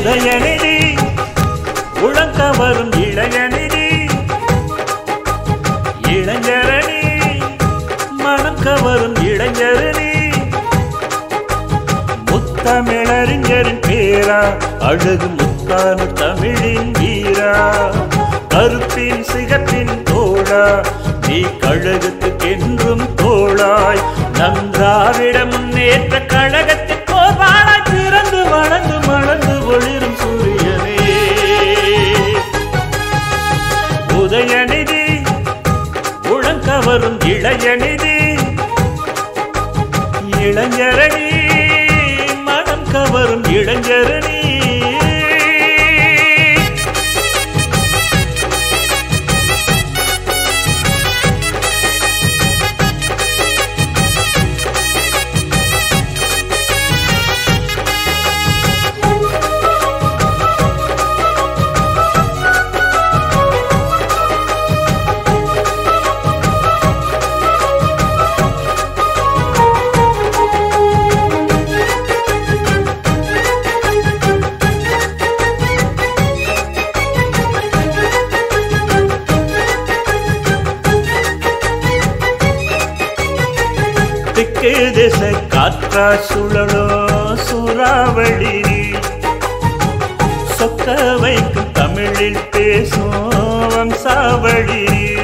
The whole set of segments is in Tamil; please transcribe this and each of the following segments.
உதயநிதி உளங்கவரும் இளையநிதி இளைஞரணி மனம் கவரும் இளைஞரணி முத்தமிழறிஞரின் பேரா அழகு முத்தான தமிழின் வீரா கருப்பின் சிகப்பின் தோழா நீ கழகத்துக்கென்றும் தோளாய் நம் திராவிட முன்னேற்ற கழகத்தின் போர்வாளாய் திறந்து வளர்ந்து மலர்ந்து ஒளிரும் சூரியனே உதயநிதி உளங்கவரும் இளையநிதி இளைஞரணி மனம் கவரும் இளைஞரணி திக்கு திசை காற்றா சுழலோ சூறாவளி சொக்க வைக்கும் தமிழில் பேசும் வம்சாவளி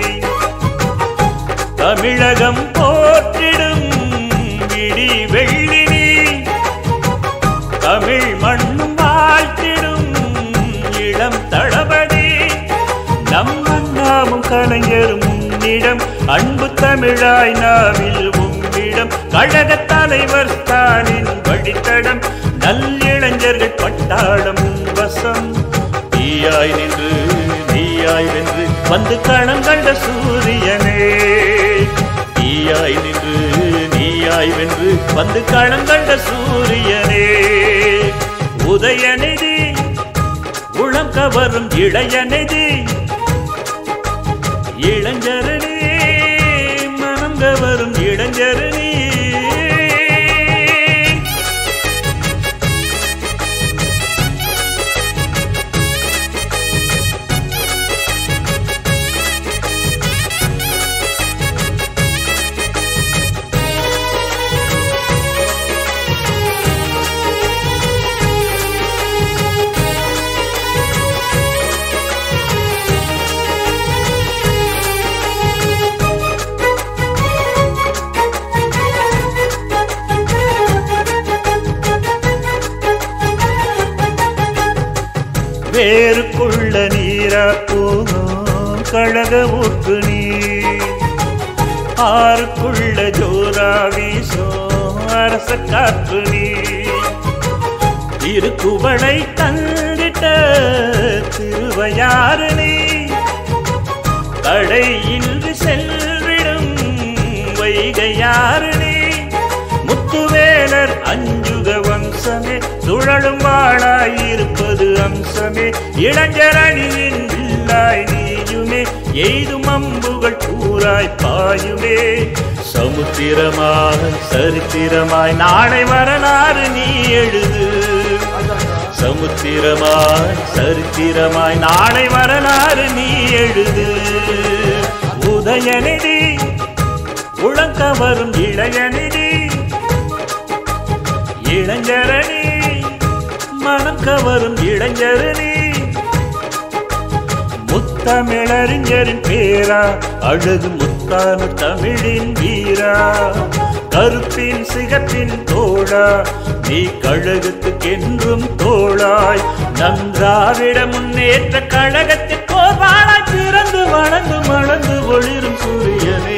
தமிழகம் போற்றிடும் விடி வெள்ளி நீ தமிழ் மண்ணும் வாழ்த்திடும் இளம் தளபதி நம் நாமும் கலைஞரும் உன்னிடம் அன்பு தமிழாய் நாவில் உம்மிடம் கழக தலைவர் ஸ்டாலின் வழித்தடம் நல்லிளைஞர்கள் பட்டாளம் உன் வசம் தீயாய் நின்று நீயாய் வென்று வந்து களம் கண்ட சூரியனே தீயாய் நின்று நீயாய் வென்று வந்து களம் கண்ட சூரியனே உதயநிதி உளம் கவரும் இளையநிதி இளைஞரணி மனம் கவரும் இளைஞரணி வேருக்குள்ள நீரா போகும் கழக ஊற்று நீர் ஆறுக்குள்ள ஜோரா வீசும் அரச காற்று நீர் திருக்குவளை தந்திட்ட திருவையாறு நீ தடையின்றி செல்விடும் வைகையாறு நீ முத்துவேலர் அஞ்சுக வம்சமே சுழலும் வாழாயிருப்பது அம்சமே இளைஞரணியின் வில்லாய் நீயுமே எய்தும் அம்புகள் கூறாய் பாயுமே சமுத்திரமாய் சரித்திரமாய் நாளை வரலாறு நீ எழுது சமுத்திரமாய் சரித்திரமாய் நாளை வரலாறு நீ எழுது உதயநிதி உளங்கவரும் இளையநிதி இளைஞரணி மனம் கவரும் இளைஞரணி முத்தமிழறிஞரின் பேரா அழகு முத்தான தமிழின் வீரா கருப்பின் சிகப்பின் தோழா நீ கழகத்துக்கென்றும் தோளாய் நம் திராவிட முன்னேற்ற கழகத்தின் போர்வாளாய் பிறந்து வளர்ந்து மலர்ந்து ஒளிரும் சூரியனே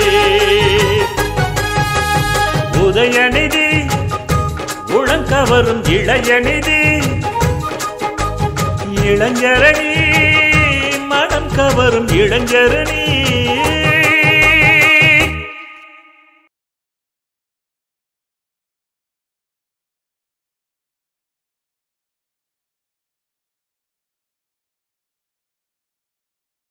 உதயநிதி உளங்கவரும் இளையநிதி இளைஞரணி மனம் கவரும் இளைஞரணி